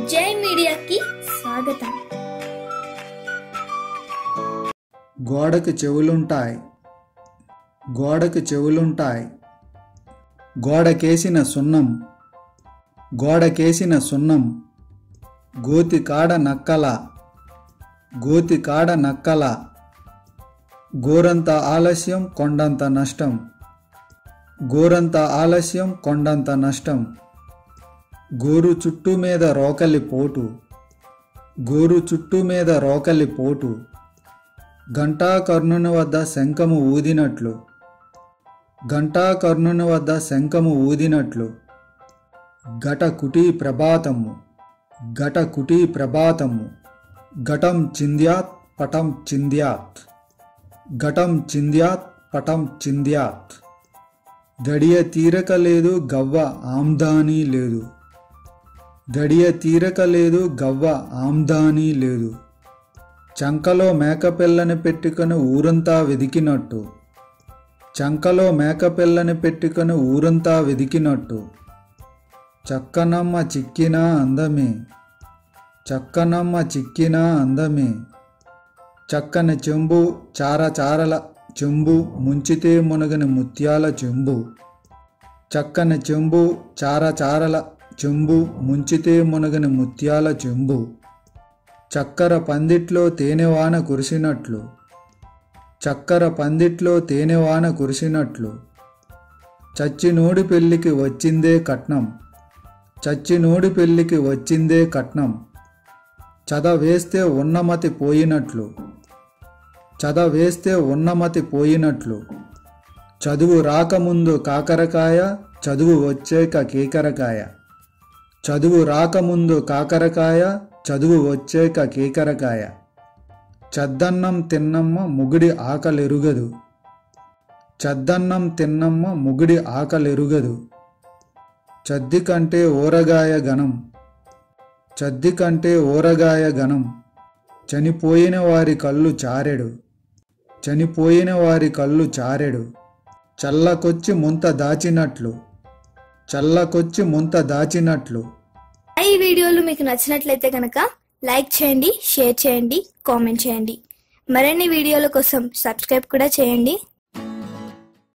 జై మీడియాకి స్వాగతం గోడకు చెవులుంటాయి గోడకు చెవులుంటాయి గోడకేసిన సున్నం గోడకేసిన సున్నం గోతి కాడ నక్కల గోతి కాడ నక్కల గోరంత ఆలస్యం కొండంత నష్టం గోరంత ఆలస్యం కొండంత నష్టం గోరు చుట్టు మీద రోకలి పోటు గోరు చుట్టు మీద రోకలి పోటు ఘంటాకర్ణుని వద్ద శంఖము ఊదినట్లు ఘంటాకర్ణుని వద్ద శంఖము ఊదినట్లు ఘట కుటీ ప్రభాతము ఘట కుటీ ప్రభాతము ఘటం చింద్యాత్ పటం చింద్యాత్ ఘటం చింద్యాత్ పటం చింద్యాత్ గడియ తీరక లేదు గవ్వ ఆమ్దానీ లేదు గడియ తీరక లేదు గవ్వ ఆమ్దానీ లేదు చంకలో మేకపిల్లని పెట్టుకొని ఊరంతా వెదికినట్టు చంకలో మేకపిల్లని పెట్టుకొని ఊరంతా వెదికినట్టు చక్కనమ్మ చిక్కినా అందమే చక్కనమ్మ చిక్కినా అందమే చక్కని చెంబు చార చారల చెంబు ముంచితే మునగని ముత్యాల చెంబు చక్కని చెంబు చార చారల చెంబు ముంచితే మునగని ముత్యాల చెంబు చక్కర పందిట్లో తేనెవాన కురిసినట్లు చక్కర పందిట్లో తేనెవాన కురిసినట్లు చచ్చినోడి పెళ్ళికి వచ్చిందే కట్నం చచ్చినోడి పెళ్ళికి వచ్చిందే కట్నం చదవేస్తే ఉన్నమతి పోయినట్లు చదవేస్తే ఉన్నమతి పోయినట్లు చదువు రాకముందు కాకరకాయ చదువు వచ్చాక కేకరకాయ చదువు రాకముందు కాకరకాయ చదువు వచ్చాక కేకరకాయ చద్దన్నం తిన్నమ్మ ముగుడి ఆకలెరుగదు చద్దన్నం తిన్నమ్మ ముగుడి ఆకలెరుగదు చద్ది కంటే ఊరగాయ గణం చద్ది కంటే ఊరగాయ గణం చనిపోయిన వారి కళ్ళు చారెడు చనిపోయిన వారి కళ్ళు చారెడు చల్లకొచ్చి ముంత దాచినట్లు చల్లకొచ్చి ముంత దాచినట్లు ఈ వీడియోలు మీకు నచ్చినట్లయితే కనుక లైక్ చేయండి షేర్ చేయండి కామెంట్ చేయండి మరిన్ని వీడియోల కోసం సబ్స్క్రైబ్ కూడా చేయండి